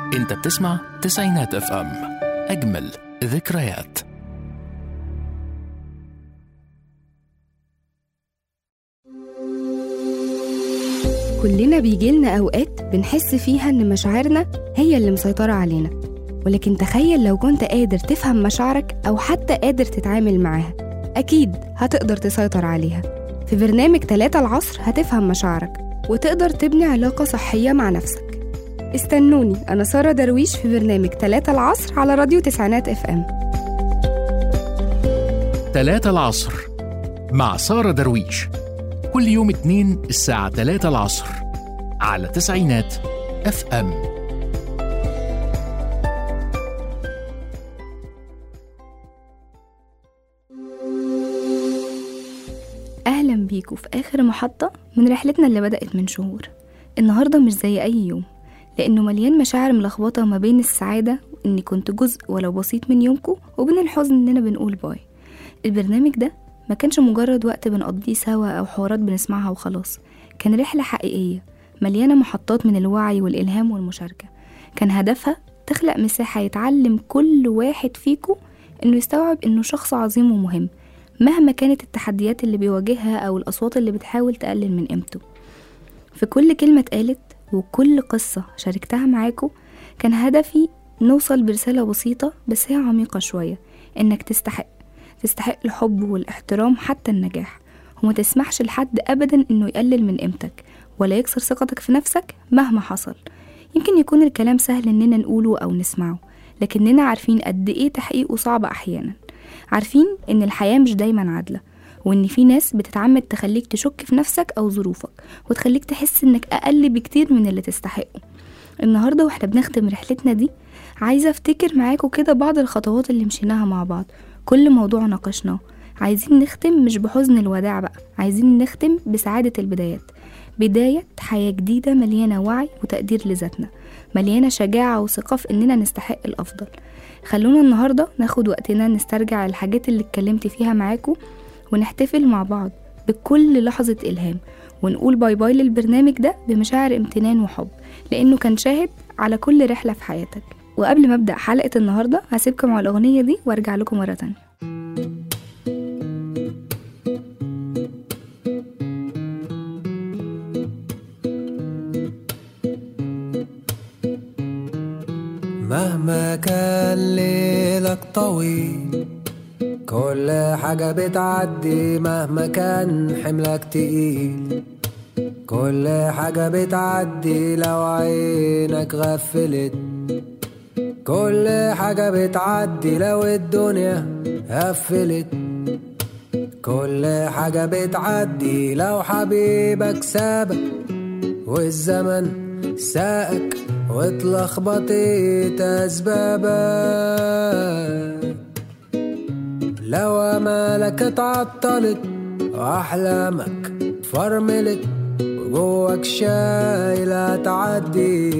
انت بتسمع تسعينات اف ام اجمل ذكريات كلنا بيجيلنا أوقات بنحس فيها إن مشاعرنا هي اللي مسيطرة علينا ولكن تخيل لو كنت قادر تفهم مشاعرك أو حتى قادر تتعامل معاها أكيد هتقدر تسيطر عليها في برنامج تلاتة العصر هتفهم مشاعرك وتقدر تبني علاقة صحية مع نفسك استنوني أنا سارة درويش في برنامج تلاتة العصر على راديو تسعينات اف ام تلاتة العصر مع سارة درويش كل يوم اتنين الساعة تلاتة العصر على تسعينات اف ام أهلا بيكم في آخر محطة من رحلتنا اللي بدأت من شهور النهاردة مش زي أي يوم لأنه مليان مشاعر ملخبطة ما بين السعادة إني كنت جزء ولو بسيط من يومكم وبين الحزن إننا بنقول باي البرنامج ده ما كانش مجرد وقت بنقضيه سوا أو حوارات بنسمعها وخلاص كان رحلة حقيقية مليانة محطات من الوعي والإلهام والمشاركة كان هدفها تخلق مساحة يتعلم كل واحد فيكم إنه يستوعب إنه شخص عظيم ومهم مهما كانت التحديات اللي بيواجهها أو الأصوات اللي بتحاول تقلل من قيمته في كل كلمة اتقالت وكل قصة شاركتها معاكم كان هدفي نوصل برسالة بسيطة بس هي عميقة شوية إنك تستحق تستحق الحب والاحترام حتى النجاح وما تسمحش لحد أبدا إنه يقلل من قيمتك ولا يكسر ثقتك في نفسك مهما حصل يمكن يكون الكلام سهل إننا نقوله أو نسمعه لكننا عارفين قد إيه تحقيقه صعب أحيانا عارفين إن الحياة مش دايما عادلة وإن في ناس بتتعمد تخليك تشك في نفسك أو ظروفك وتخليك تحس إنك أقل بكتير من اللي تستحقه النهاردة واحنا بنختم رحلتنا دي عايزة أفتكر معاكم كده بعض الخطوات اللي مشيناها مع بعض كل موضوع ناقشناه عايزين نختم مش بحزن الوداع بقى عايزين نختم بسعادة البدايات بداية حياة جديدة مليانة وعي وتقدير لذاتنا مليانة شجاعة وثقة في إننا نستحق الأفضل خلونا النهاردة ناخد وقتنا نسترجع الحاجات اللي اتكلمت فيها معاكم ونحتفل مع بعض بكل لحظة إلهام ونقول باي باي للبرنامج ده بمشاعر امتنان وحب لأنه كان شاهد على كل رحلة في حياتك وقبل ما أبدأ حلقة النهاردة هسيبكم على الأغنية دي وارجع لكم مرة تانية مهما كان ليلك طويل كل حاجة بتعدي مهما كان حملك تقيل كل حاجة بتعدي لو عينك غفلت كل حاجة بتعدي لو الدنيا قفلت كل حاجة بتعدي لو حبيبك سابك والزمن ساقك واتلخبطت أسبابك لو أمالك اتعطلت وأحلامك فرملت وجواك شايلة تعدي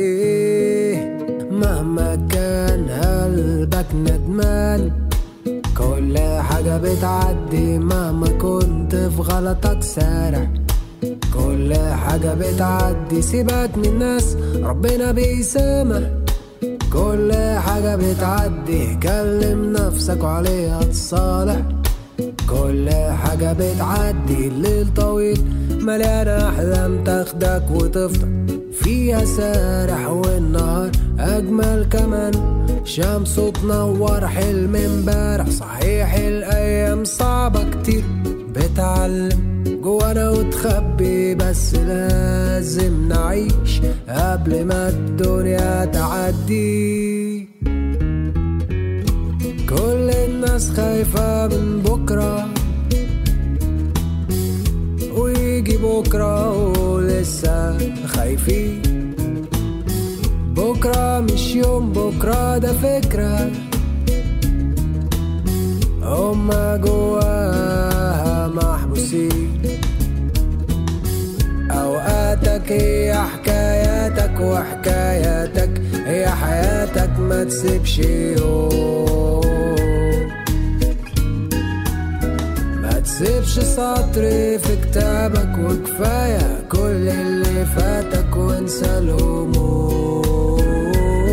مهما كان قلبك ندمان كل حاجة بتعدي مهما كنت في غلطك سارح كل حاجة بتعدي سيبك من الناس ربنا بيسامح كل حاجة بتعدي كلم نفسك وعليها تصالح كل حاجة بتعدي الليل طويل مليانة أحلام تاخدك وتفضل فيها سارح والنهار أجمل كمان شمس تنور حلم امبارح صحيح الأيام صعبة كتير بتعلم جوانا وتخبي بس لازم نعيش قبل ما الدنيا تعدي كل الناس خايفة من بكرة ويجي بكرة ولسه خايفين بكرة مش يوم بكرة ده فكرة هما جواها محبوسين أوقاتك هي حكاياتك وحكاياتك هي حياتك ما تسيبش يوم ما تسيبش سطر في كتابك وكفاية كل اللي فاتك وانسى الهموم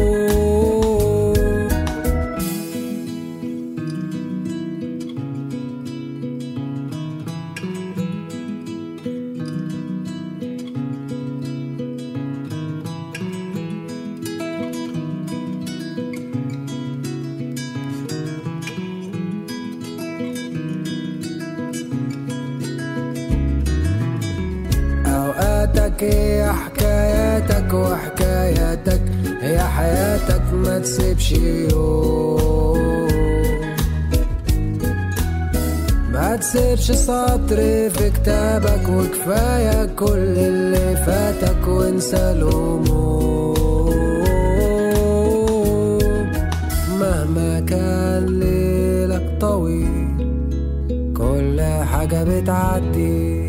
حياتك هي حكاياتك وحكاياتك هي حياتك ما تسيبش يوم ما تسيبش سطر في كتابك وكفاية كل اللي فاتك وانسى الهموم مهما كان ليلك طويل كل حاجة بتعدي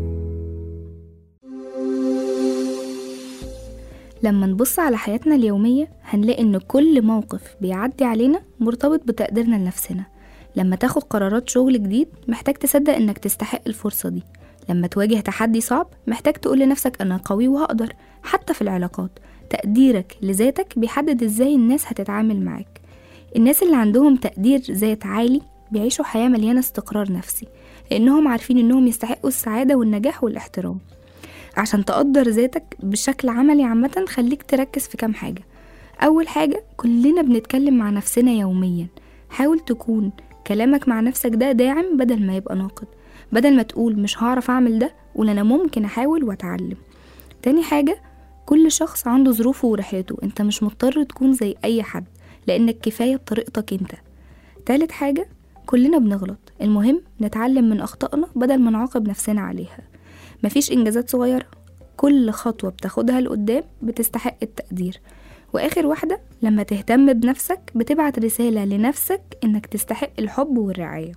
لما نبص على حياتنا اليومية هنلاقي إن كل موقف بيعدي علينا مرتبط بتقديرنا لنفسنا لما تاخد قرارات شغل جديد محتاج تصدق إنك تستحق الفرصة دي لما تواجه تحدي صعب محتاج تقول لنفسك أنا قوي وهقدر حتى في العلاقات تقديرك لذاتك بيحدد إزاي الناس هتتعامل معاك الناس اللي عندهم تقدير ذات عالي بيعيشوا حياة مليانة استقرار نفسي لأنهم عارفين إنهم يستحقوا السعادة والنجاح والاحترام عشان تقدر ذاتك بشكل عملي عامة خليك تركز في كام حاجة أول حاجة كلنا بنتكلم مع نفسنا يوميا حاول تكون كلامك مع نفسك ده داعم بدل ما يبقى ناقد بدل ما تقول مش هعرف أعمل ده قول أنا ممكن أحاول وأتعلم تاني حاجة كل شخص عنده ظروفه ورحلته انت مش مضطر تكون زي أي حد لأنك كفاية بطريقتك انت تالت حاجة كلنا بنغلط المهم نتعلم من أخطائنا بدل ما نعاقب نفسنا عليها مفيش إنجازات صغيرة كل خطوة بتاخدها لقدام بتستحق التقدير وآخر واحدة لما تهتم بنفسك بتبعت رسالة لنفسك إنك تستحق الحب والرعاية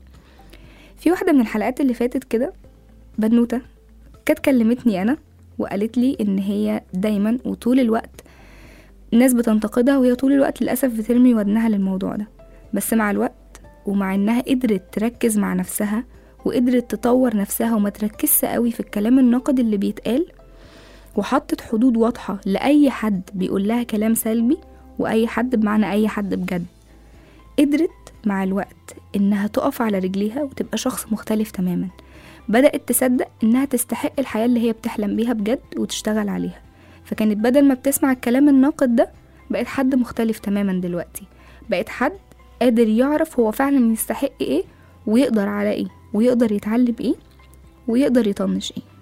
في واحدة من الحلقات اللي فاتت كده بنوتة كانت كلمتني أنا وقالت لي إن هي دايما وطول الوقت الناس بتنتقدها وهي طول الوقت للأسف بترمي ودنها للموضوع ده بس مع الوقت ومع إنها قدرت تركز مع نفسها وقدرت تطور نفسها وما تركزش قوي في الكلام الناقد اللي بيتقال وحطت حدود واضحة لأي حد بيقول لها كلام سلبي وأي حد بمعنى أي حد بجد قدرت مع الوقت إنها تقف على رجليها وتبقى شخص مختلف تماما بدأت تصدق إنها تستحق الحياة اللي هي بتحلم بيها بجد وتشتغل عليها فكانت بدل ما بتسمع الكلام الناقد ده بقت حد مختلف تماما دلوقتي بقت حد قادر يعرف هو فعلا يستحق ايه ويقدر على ايه ويقدر يتعلم ايه ويقدر يطنش ايه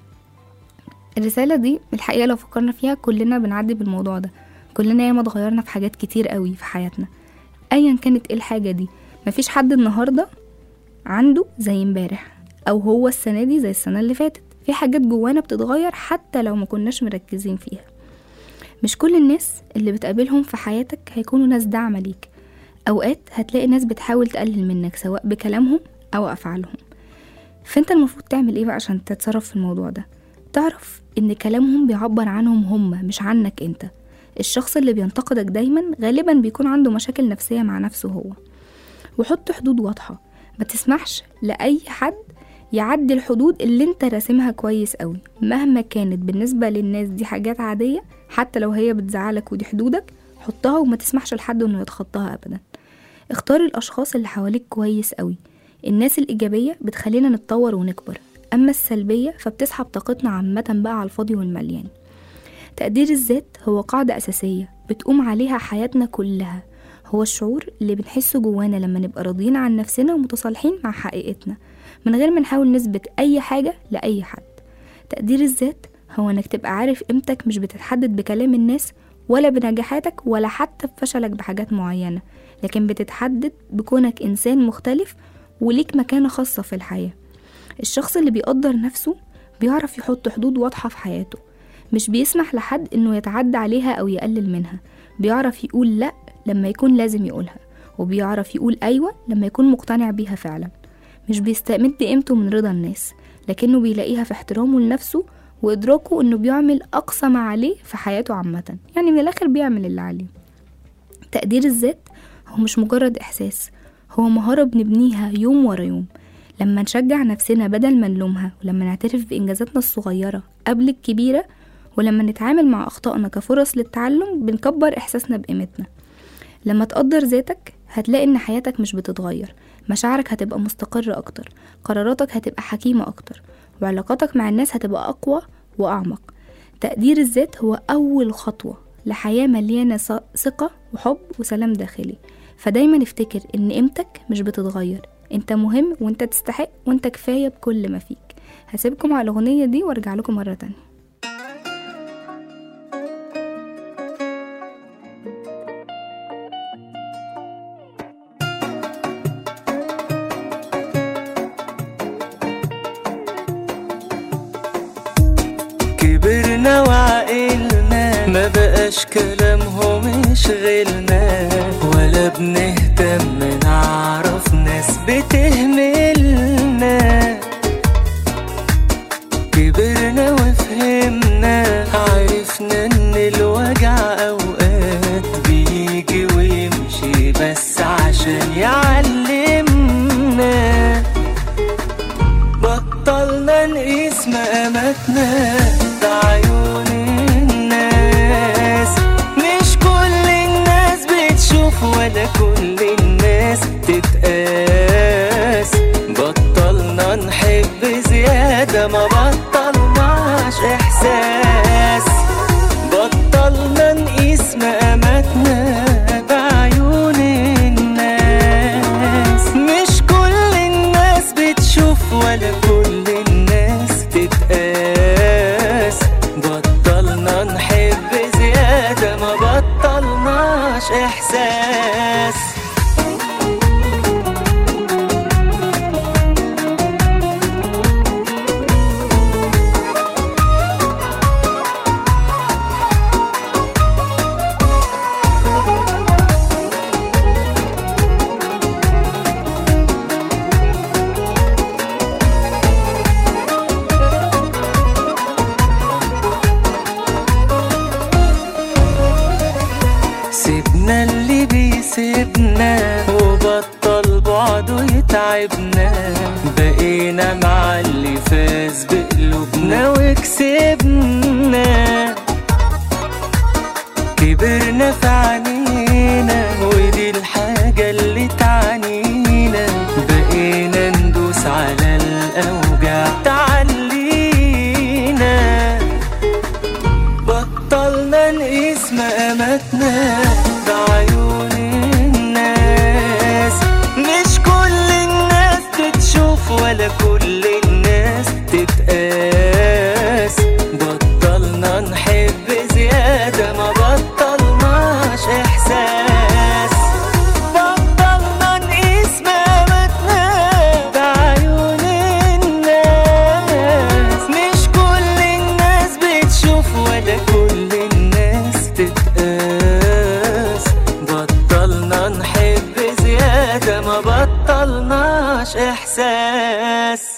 الرسالة دي الحقيقة لو فكرنا فيها كلنا بنعدي بالموضوع ده كلنا ياما اتغيرنا في حاجات كتير قوي في حياتنا ايا كانت ايه الحاجة دي مفيش حد النهاردة عنده زي امبارح او هو السنة دي زي السنة اللي فاتت في حاجات جوانا بتتغير حتى لو ما كناش مركزين فيها مش كل الناس اللي بتقابلهم في حياتك هيكونوا ناس داعمة ليك اوقات هتلاقي ناس بتحاول تقلل منك سواء بكلامهم او افعالهم فانت المفروض تعمل ايه بقى عشان تتصرف في الموضوع ده تعرف ان كلامهم بيعبر عنهم هم مش عنك انت الشخص اللي بينتقدك دايما غالبا بيكون عنده مشاكل نفسية مع نفسه هو وحط حدود واضحة ما تسمحش لأي حد يعدي الحدود اللي انت راسمها كويس قوي مهما كانت بالنسبة للناس دي حاجات عادية حتى لو هي بتزعلك ودي حدودك حطها وما تسمحش لحد انه يتخطاها ابدا اختار الاشخاص اللي حواليك كويس قوي الناس الايجابية بتخلينا نتطور ونكبر اما السلبية فبتسحب طاقتنا عامة بقى على الفاضي والمليان تقدير الذات هو قاعدة أساسية بتقوم عليها حياتنا كلها هو الشعور اللي بنحسه جوانا لما نبقى راضيين عن نفسنا ومتصالحين مع حقيقتنا من غير ما نحاول نثبت أي حاجة لأي حد تقدير الذات هو إنك تبقى عارف قيمتك مش بتتحدد بكلام الناس ولا بنجاحاتك ولا حتى بفشلك بحاجات معينة لكن بتتحدد بكونك إنسان مختلف وليك مكانة خاصة في الحياة الشخص اللي بيقدر نفسه بيعرف يحط حدود واضحة في حياته مش بيسمح لحد إنه يتعدى عليها أو يقلل منها بيعرف يقول لأ لما يكون لازم يقولها وبيعرف يقول أيوة لما يكون مقتنع بيها فعلا مش بيستمد قيمته من رضا الناس لكنه بيلاقيها في احترامه لنفسه وإدراكه إنه بيعمل أقصى ما عليه في حياته عامة يعني من الآخر بيعمل اللي عليه تقدير الذات هو مش مجرد إحساس هو مهارة بنبنيها يوم ورا يوم لما نشجع نفسنا بدل ما نلومها ولما نعترف بإنجازاتنا الصغيرة قبل الكبيرة ولما نتعامل مع أخطائنا كفرص للتعلم بنكبر إحساسنا بقيمتنا لما تقدر ذاتك هتلاقي إن حياتك مش بتتغير مشاعرك هتبقى مستقرة أكتر قراراتك هتبقى حكيمة أكتر وعلاقاتك مع الناس هتبقى أقوى وأعمق تقدير الذات هو أول خطوة لحياة مليانة ثقة وحب وسلام داخلي فدايما افتكر إن قيمتك مش بتتغير انت مهم وانت تستحق وانت كفاية بكل ما فيك هسيبكم على الأغنية دي وارجع لكم مرة تانية بتشغلنا ولا بنهتم نعرف ناس بتهملنا كبرنا وفهمنا عرفنا ان الوجع اوقات بيجي ويمشي بس عشان يعلمنا بطلنا نقيس مقاماتنا بعيون الناس مش كل الناس بتشوف ولا كل الناس تتقاس بطلنا نحب زيادة ما بطلناش إحساس بطلنا نقيس مقاماتنا بعيون الناس مش كل الناس بتشوف ولا كل الناس تتقاس بطلنا نحب زيادة ما بطلناش إحساس سيبنا اللي بيسيبنا وبطل بعده يتعبنا بقينا مع اللي فاز بقلوبنا وكسبنا كبرنا في عينينا ودي الحاجة اللي تعنينا بقينا ندوس على الأوجع تعلينا بطلنا نقيس مقاماتنا بعيون الناس مش كل الناس تتشوف ولا كل الناس تتقاس بطلنا نحب زيادة ما بطلناش إحساس بطلنا نقيس مقاماتنا بعيون الناس مش كل الناس بتشوف ولا كل الناس تتقاس بطلنا نحب زيادة ما بطلناش إحساس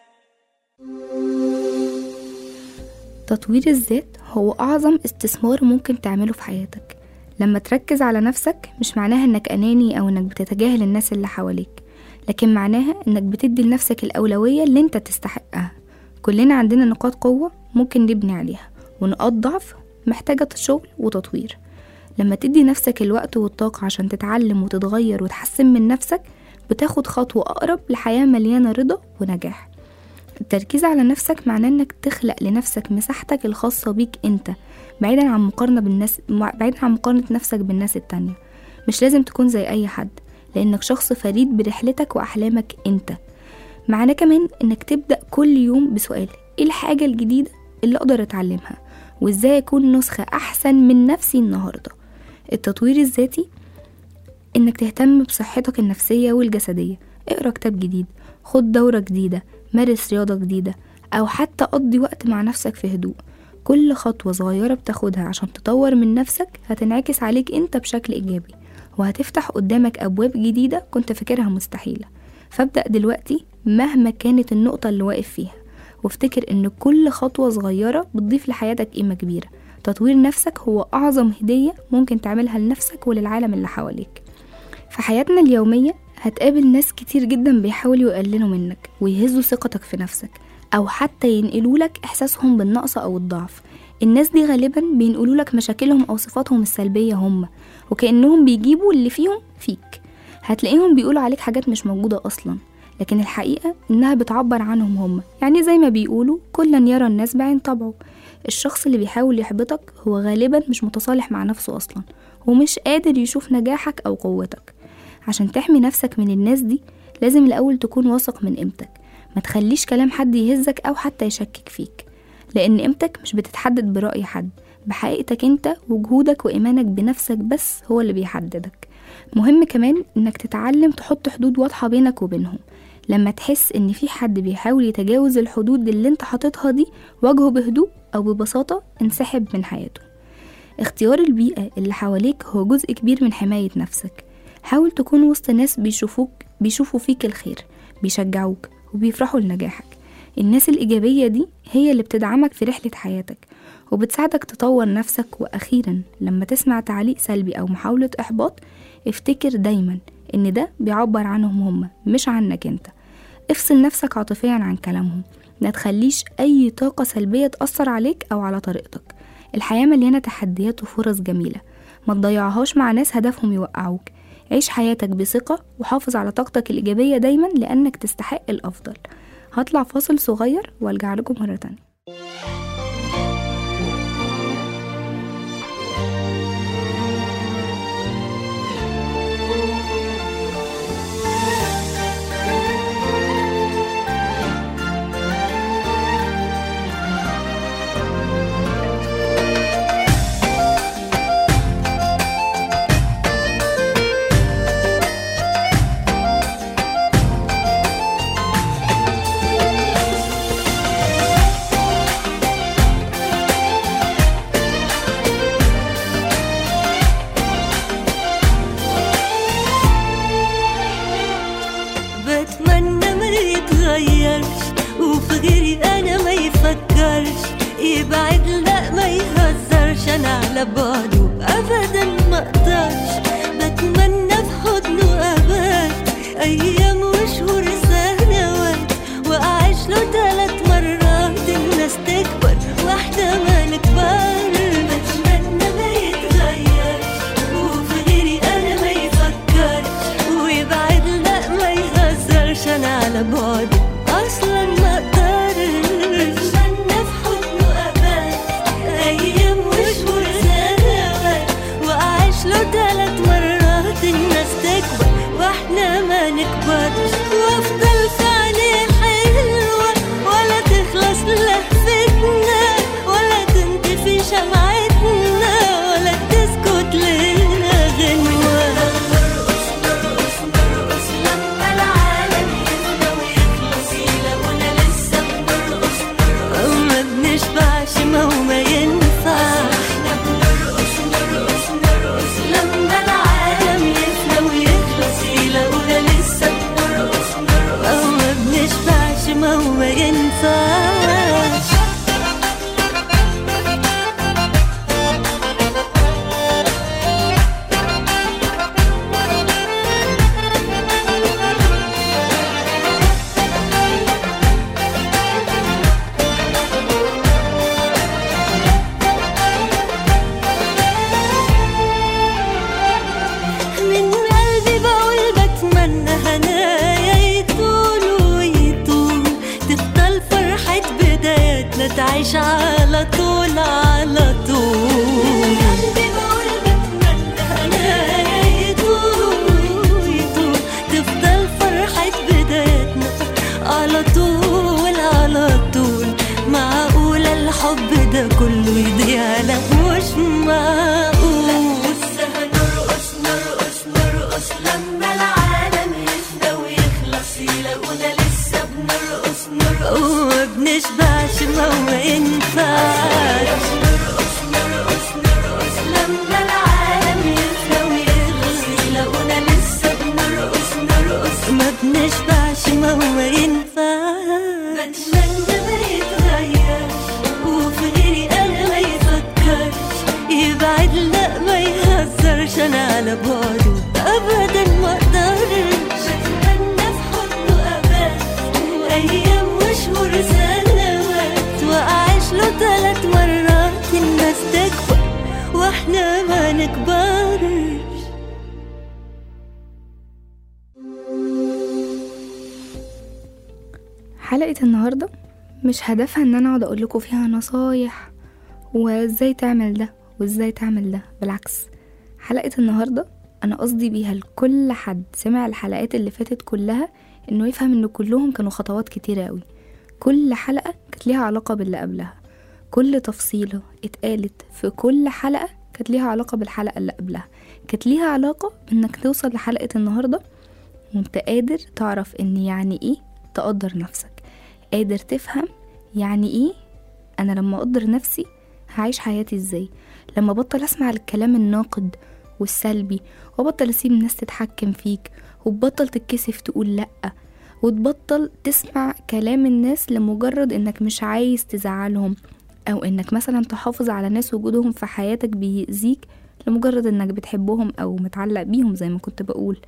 تطوير الذات هو أعظم استثمار ممكن تعمله في حياتك لما تركز على نفسك مش معناها إنك أناني أو إنك بتتجاهل الناس اللي حواليك لكن معناها إنك بتدي لنفسك الأولوية اللي أنت تستحقها كلنا عندنا نقاط قوة ممكن نبني عليها ونقاط ضعف محتاجة شغل وتطوير لما تدي نفسك الوقت والطاقة عشان تتعلم وتتغير وتحسن من نفسك بتاخد خطوة أقرب لحياة مليانة رضا ونجاح التركيز على نفسك معناه انك تخلق لنفسك مساحتك الخاصة بيك انت بعيدا عن مقارنة بالناس بعيدا عن مقارنة نفسك بالناس التانية مش لازم تكون زي اي حد لانك شخص فريد برحلتك واحلامك انت معناه كمان انك تبدأ كل يوم بسؤال ايه الحاجة الجديدة اللي اقدر اتعلمها وازاي اكون نسخة احسن من نفسي النهاردة التطوير الذاتي انك تهتم بصحتك النفسية والجسدية اقرا كتاب جديد خد دورة جديدة مارس رياضة جديدة أو حتى قضي وقت مع نفسك في هدوء كل خطوة صغيرة بتاخدها عشان تطور من نفسك هتنعكس عليك انت بشكل إيجابي وهتفتح قدامك أبواب جديدة كنت فاكرها مستحيلة فابدأ دلوقتي مهما كانت النقطة اللي واقف فيها وافتكر ان كل خطوة صغيرة بتضيف لحياتك قيمة كبيرة تطوير نفسك هو أعظم هدية ممكن تعملها لنفسك وللعالم اللي حواليك في حياتنا اليومية هتقابل ناس كتير جدا بيحاولوا يقللوا منك ويهزوا ثقتك في نفسك أو حتى ينقلوا لك إحساسهم بالنقص أو الضعف الناس دي غالبا بينقلوا لك مشاكلهم أو صفاتهم السلبية هم وكأنهم بيجيبوا اللي فيهم فيك هتلاقيهم بيقولوا عليك حاجات مش موجودة أصلا لكن الحقيقة إنها بتعبر عنهم هم يعني زي ما بيقولوا كلا يرى الناس بعين طبعه الشخص اللي بيحاول يحبطك هو غالبا مش متصالح مع نفسه أصلا ومش قادر يشوف نجاحك أو قوتك عشان تحمي نفسك من الناس دي لازم الأول تكون واثق من قيمتك ما تخليش كلام حد يهزك أو حتى يشكك فيك لأن قيمتك مش بتتحدد برأي حد بحقيقتك انت وجهودك وإيمانك بنفسك بس هو اللي بيحددك مهم كمان انك تتعلم تحط حدود واضحة بينك وبينهم لما تحس ان في حد بيحاول يتجاوز الحدود اللي انت حاططها دي واجهه بهدوء او ببساطة انسحب من حياته اختيار البيئة اللي حواليك هو جزء كبير من حماية نفسك حاول تكون وسط ناس بيشوفوك بيشوفوا فيك الخير بيشجعوك وبيفرحوا لنجاحك الناس الإيجابية دي هي اللي بتدعمك في رحلة حياتك وبتساعدك تطور نفسك وأخيرا لما تسمع تعليق سلبي أو محاولة إحباط افتكر دايما إن ده بيعبر عنهم هم مش عنك انت افصل نفسك عاطفيا عن كلامهم ما تخليش أي طاقة سلبية تأثر عليك أو على طريقتك الحياة مليانة تحديات وفرص جميلة ما تضيعهاش مع ناس هدفهم يوقعوك عيش حياتك بثقة وحافظ على طاقتك الإيجابية دايما لأنك تستحق الأفضل هطلع فاصل صغير وارجع لكم مرة تانية بتمنى ما يتغيرش وفي غيري انا ما يفكرش يبعد لا ما يهزرش انا على بعده ابدا ما اقدرش بتمنى في حضنه ابات ايام وشهور سنوات واعيش له ثلاث مرات الناس تكبر واحده ما نكبر بتمنى ما يتغيرش وفي غيري انا ما يفكرش ويبعد لا ما يهزرش انا على بعده اصلا ما اقدرش بتمنى في حضنه ابات ايام وشهور سنوات واعيش له ثلاث مرات الناس تكبر واحنا ما نكبرش وافضل في عينيه حلوه ولا تخلص لهفتنا ولا تنطفي شمعتنا ولا تسكت لنا غنوه نرقص نرقص نرقص لما العالم يفنى ويخلص يلاقونا لسه بنرقص نرقص ما بنشبعش ما هو ما ينفع احنا بنرقص نرقص نرقص لما العالم يفنى ويخلص يلاقونا لسه بنرقص نرقص ما بنشبعش ما هو ما ينفعش من قلبي بقول بتمنى هنايا يطول ويطول تفضل فرحة بداياتنا تعيش على طول على طول من قلبي بقول بتمنى هنايا يطول ويطول تفضل فرحة بداياتنا على طول على طول معقولة الحب ده كله يضيع لا مش معقول لسه هنرقص نرقص نرقص لما العالم يفنى ويخلص يلاقونا لسه بنرقص نرقص وما بنشبعش ما هو ما ينفعش نرقص نرقص نرقص لما العالم يفنى ويخلص يلاقونا لسه بنرقص نرقص ما بنشبعش ما هو ما ينفعش بتمنى ما يتغيرش وفي غيري انا ما يفكرش يبعد لا ما يهزرش انا على بعده ابدا ما اقدرش بتمنى في حضنه ابات ايام وشهور سنوات واعيش له ثلاث مرات الناس تكبر واحنا ما نكبرش حلقة النهاردة مش هدفها ان انا اقعد اقول لكم فيها نصايح وازاي تعمل ده وازاي تعمل ده بالعكس حلقة النهاردة انا قصدي بيها لكل حد سمع الحلقات اللي فاتت كلها انه يفهم ان كلهم كانوا خطوات كتيرة قوي كل حلقة كانت ليها علاقة باللي قبلها كل تفصيلة اتقالت في كل حلقة كانت ليها علاقة بالحلقة اللي قبلها كانت ليها علاقة بانك توصل لحلقة النهاردة وانت قادر تعرف ان يعني ايه تقدر نفسك قادر تفهم يعني ايه انا لما اقدر نفسي هعيش حياتي ازاي لما بطل اسمع الكلام الناقد والسلبي وبطل اسيب الناس تتحكم فيك وتبطل تتكسف تقول لأ وتبطل تسمع كلام الناس لمجرد انك مش عايز تزعلهم او انك مثلا تحافظ على ناس وجودهم في حياتك بيأذيك لمجرد انك بتحبهم او متعلق بيهم زي ما كنت بقول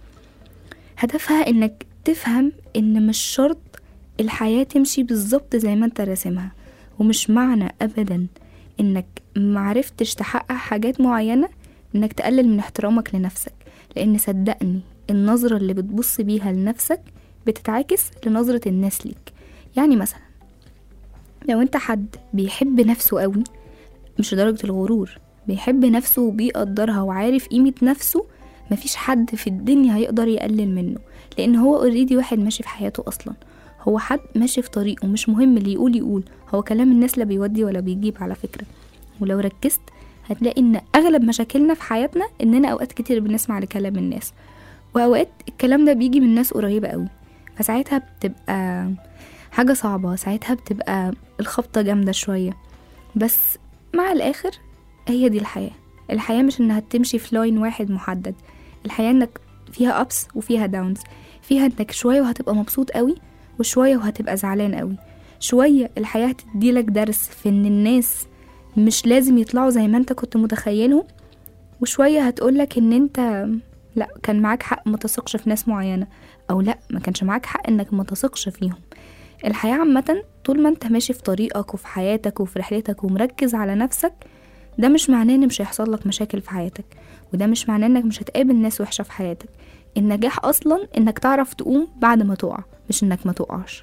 هدفها انك تفهم ان مش شرط الحياة تمشي بالظبط زي ما انت راسمها ومش معنى ابدا انك معرفتش تحقق حاجات معينة انك تقلل من احترامك لنفسك لان صدقني النظرة اللي بتبص بيها لنفسك بتتعكس لنظرة الناس ليك يعني مثلا لو انت حد بيحب نفسه قوي مش لدرجة الغرور بيحب نفسه وبيقدرها وعارف قيمة نفسه مفيش حد في الدنيا هيقدر يقلل منه لان هو اوريدي واحد ماشي في حياته اصلا هو حد ماشي في طريقه مش مهم اللي يقول يقول هو كلام الناس لا بيودي ولا بيجيب على فكرة ولو ركزت هتلاقي ان اغلب مشاكلنا في حياتنا اننا اوقات كتير بنسمع لكلام الناس واوقات الكلام ده بيجي من ناس قريبة قوي فساعتها بتبقى حاجة صعبة ساعتها بتبقى الخبطة جامدة شوية بس مع الآخر هي دي الحياة الحياة مش انها تمشي في لاين واحد محدد الحياة انك فيها ابس وفيها داونز فيها انك شوية وهتبقى مبسوط قوي وشوية وهتبقى زعلان قوي شوية الحياة هتديلك درس في ان الناس مش لازم يطلعوا زي ما انت كنت متخيلهم وشوية هتقولك ان انت لا كان معاك حق ما تثقش في ناس معينة او لا ما كانش معاك حق انك ما تثقش فيهم الحياة عامة طول ما انت ماشي في طريقك وفي حياتك وفي رحلتك ومركز على نفسك ده مش معناه ان مش هيحصل لك مشاكل في حياتك وده مش معناه انك مش هتقابل ناس وحشة في حياتك النجاح اصلا انك تعرف تقوم بعد ما تقع مش انك ما تقعش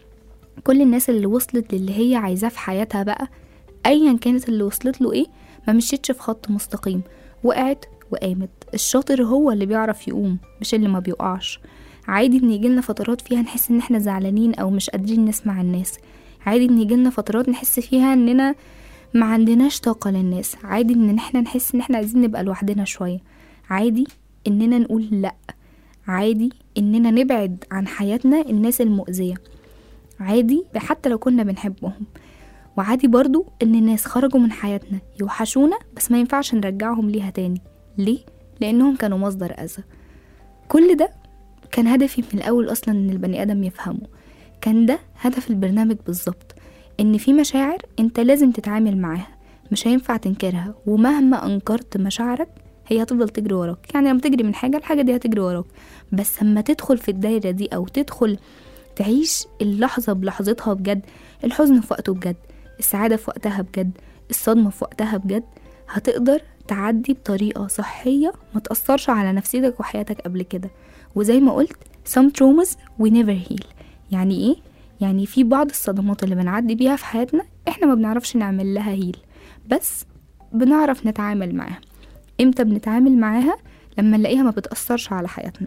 كل الناس اللي وصلت للي هي عايزاه في حياتها بقى ايا كانت اللي وصلت له ايه ما مشيتش في خط مستقيم وقعت وقامت الشاطر هو اللي بيعرف يقوم مش اللي ما بيقعش عادي ان يجيلنا فترات فيها نحس ان احنا زعلانين او مش قادرين نسمع الناس عادي ان يجيلنا فترات نحس فيها اننا ما عندناش طاقة للناس عادي ان احنا نحس ان احنا عايزين نبقى لوحدنا شوية عادي اننا نقول لا عادي اننا نبعد عن حياتنا الناس المؤذية عادي حتى لو كنا بنحبهم وعادي برضو ان الناس خرجوا من حياتنا يوحشونا بس ما ينفعش نرجعهم ليها تاني ليه؟ لانهم كانوا مصدر اذى كل ده كان هدفي من الاول اصلا ان البني ادم يفهمه كان ده هدف البرنامج بالظبط ان في مشاعر انت لازم تتعامل معاها مش هينفع تنكرها ومهما انكرت مشاعرك هي هتفضل تجري وراك يعني لما تجري من حاجه الحاجه دي هتجري وراك بس لما تدخل في الدايره دي او تدخل تعيش اللحظه بلحظتها بجد الحزن في وقته بجد السعاده في وقتها بجد الصدمه في وقتها بجد هتقدر تعدي بطريقه صحيه ما تاثرش على نفسيتك وحياتك قبل كده وزي ما قلت some traumas we never heal يعني ايه يعني في بعض الصدمات اللي بنعدي بيها في حياتنا احنا ما بنعرفش نعمل لها هيل بس بنعرف نتعامل معاها امتى بنتعامل معاها لما نلاقيها ما بتأثرش على حياتنا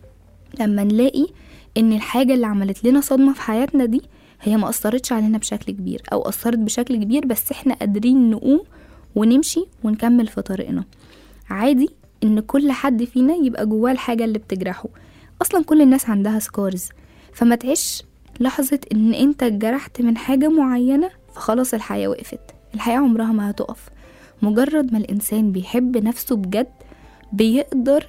لما نلاقي ان الحاجة اللي عملت لنا صدمة في حياتنا دي هي ما أثرتش علينا بشكل كبير أو أثرت بشكل كبير بس احنا قادرين نقوم ونمشي ونكمل في طريقنا عادي ان كل حد فينا يبقى جواه الحاجة اللي بتجرحه اصلا كل الناس عندها سكارز فما تعيش لحظة ان انت اتجرحت من حاجة معينة فخلاص الحياة وقفت الحياة عمرها ما هتقف مجرد ما الانسان بيحب نفسه بجد بيقدر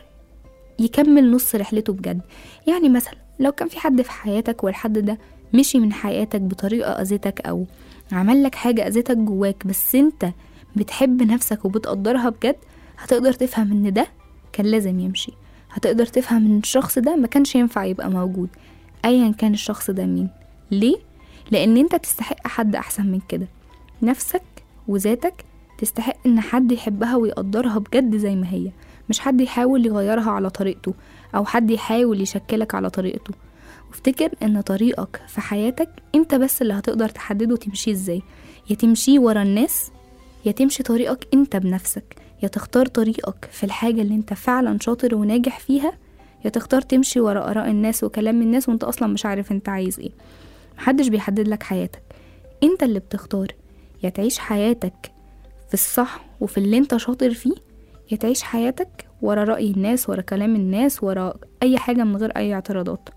يكمل نص رحلته بجد يعني مثلا لو كان في حد في حياتك والحد ده مشي من حياتك بطريقة أذتك أو عمل لك حاجة أذتك جواك بس انت بتحب نفسك وبتقدرها بجد هتقدر تفهم ان ده كان لازم يمشي هتقدر تفهم ان الشخص ده ما كانش ينفع يبقى موجود ايا كان الشخص ده مين ليه لان انت تستحق حد احسن من كده نفسك وذاتك تستحق ان حد يحبها ويقدرها بجد زي ما هي مش حد يحاول يغيرها على طريقته او حد يحاول يشكلك على طريقته وافتكر ان طريقك في حياتك انت بس اللي هتقدر تحدده تمشيه ازاي يا تمشيه ورا الناس يا تمشي طريقك انت بنفسك يا تختار طريقك في الحاجة اللي انت فعلا شاطر وناجح فيها يا تختار تمشي ورا آراء الناس وكلام الناس وانت أصلا مش عارف انت عايز ايه محدش بيحدد لك حياتك انت اللي بتختار يا تعيش حياتك في الصح وفي اللي انت شاطر فيه يا تعيش حياتك ورا رأي الناس ورا كلام الناس ورا أي حاجة من غير أي اعتراضات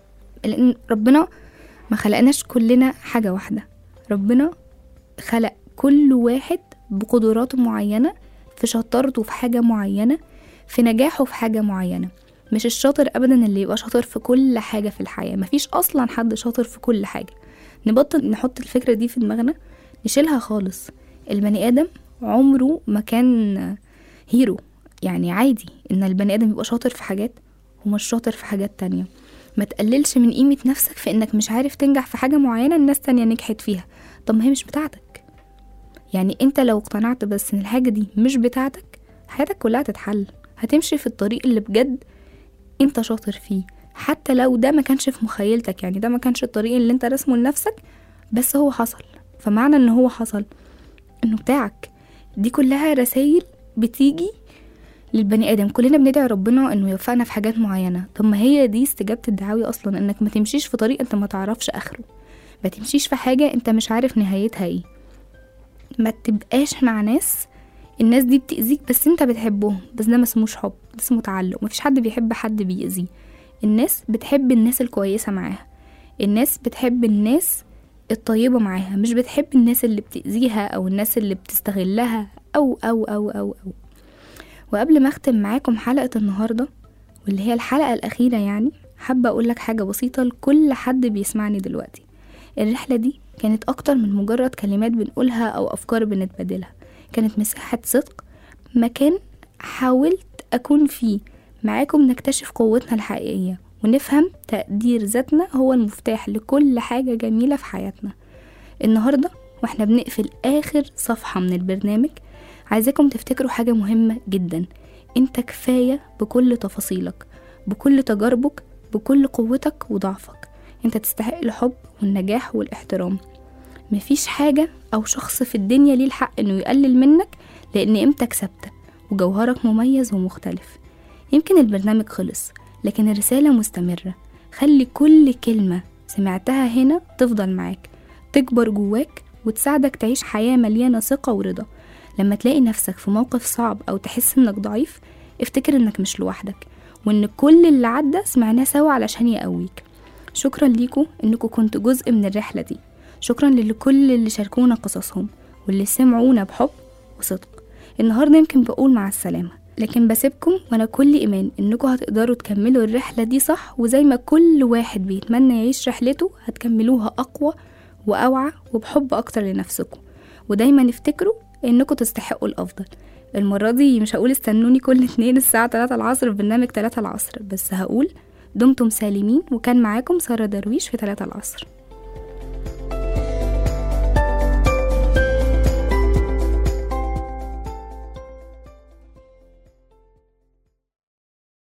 لأن ربنا ما خلقناش كلنا حاجة واحدة ربنا خلق كل واحد بقدراته معينة في شطارته في حاجة معينة في نجاحه في حاجة معينة مش الشاطر أبدا اللي يبقى شاطر في كل حاجة في الحياة مفيش أصلا حد شاطر في كل حاجة نبطل نحط الفكرة دي في دماغنا نشيلها خالص البني آدم عمره ما كان هيرو يعني عادي إن البني آدم يبقى شاطر في حاجات ومش شاطر في حاجات تانية ما تقللش من قيمة نفسك في إنك مش عارف تنجح في حاجة معينة الناس تانية نجحت فيها طب ما هي مش بتاعتك يعني انت لو اقتنعت بس ان الحاجة دي مش بتاعتك حياتك كلها تتحل هتمشي في الطريق اللي بجد انت شاطر فيه حتى لو ده ما كانش في مخيلتك يعني ده ما كانش الطريق اللي انت رسمه لنفسك بس هو حصل فمعنى ان هو حصل انه بتاعك دي كلها رسائل بتيجي للبني ادم كلنا بندعي ربنا انه يوفقنا في حاجات معينه طب ما هي دي استجابه الدعاوي اصلا انك ما تمشيش في طريق انت ما تعرفش اخره ما تمشيش في حاجه انت مش عارف نهايتها ايه ما تبقاش مع ناس الناس دي بتأذيك بس انت بتحبهم بس ده ما اسموش حب ده اسمه تعلق مفيش حد بيحب حد بيأذيه الناس بتحب الناس الكويسة معاها الناس بتحب الناس الطيبة معاها مش بتحب الناس اللي بتأذيها أو الناس اللي بتستغلها أو أو أو أو أو وقبل ما أختم معاكم حلقة النهاردة واللي هي الحلقة الأخيرة يعني حابة أقولك حاجة بسيطة لكل حد بيسمعني دلوقتي الرحلة دي كانت أكتر من مجرد كلمات بنقولها أو أفكار بنتبادلها كانت مساحة صدق مكان حاولت أكون فيه معاكم نكتشف قوتنا الحقيقية ونفهم تقدير ذاتنا هو المفتاح لكل حاجة جميلة في حياتنا النهاردة واحنا بنقفل آخر صفحة من البرنامج عايزاكم تفتكروا حاجة مهمة جدا انت كفاية بكل تفاصيلك بكل تجاربك بكل قوتك وضعفك انت تستحق الحب والنجاح والاحترام مفيش حاجة أو شخص في الدنيا ليه الحق إنه يقلل منك لأن قيمتك ثابتة وجوهرك مميز ومختلف يمكن البرنامج خلص لكن الرسالة مستمرة خلي كل كلمة سمعتها هنا تفضل معاك تكبر جواك وتساعدك تعيش حياة مليانة ثقة ورضا لما تلاقي نفسك في موقف صعب أو تحس إنك ضعيف افتكر إنك مش لوحدك وإن كل اللي عدى سمعناه سوا علشان يقويك شكرا ليكم إنكم كنتوا جزء من الرحلة دي شكرا لكل اللي شاركونا قصصهم واللي سمعونا بحب وصدق النهارده يمكن بقول مع السلامة لكن بسيبكم وانا كل ايمان انكم هتقدروا تكملوا الرحلة دي صح وزي ما كل واحد بيتمنى يعيش رحلته هتكملوها اقوى واوعى وبحب اكتر لنفسكم ودايما افتكروا انكم تستحقوا الافضل المرة دي مش هقول استنوني كل اتنين الساعة 3 العصر في برنامج 3 العصر بس هقول دمتم سالمين وكان معاكم سارة درويش في 3 العصر